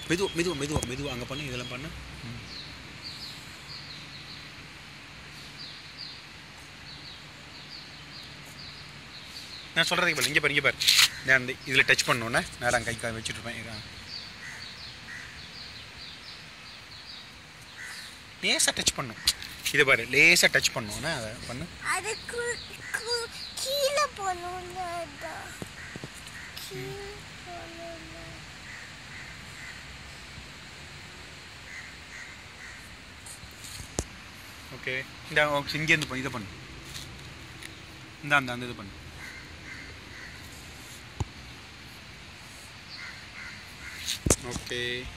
மெதுவா மெதுவா மெதுவா மெதுவா அங்கே பண்ணு இதெல்லாம் பண்ணு ம். நான் சொல்கிறதுக்கு பாரு இங்கே பாரு இங்கே பாரு நான் அந்த இதில் டச் பண்ணோன்னே நேரம் கை கால் வச்சுட்டு இருப்பேன் இரு. லேசாக டச் பண்ணும் இதை பாரு லேசாக டச் பண்ணோன்னே அதை பண்ணு அது கு- கு- கீழே போகணும்னு அதான். கீழே போகணும்னு. ஓகே இந்த இங்கேருந்து பண்ணு இதை பண்ணு இந்த அந்த அந்த இது பண்ணு ஓகே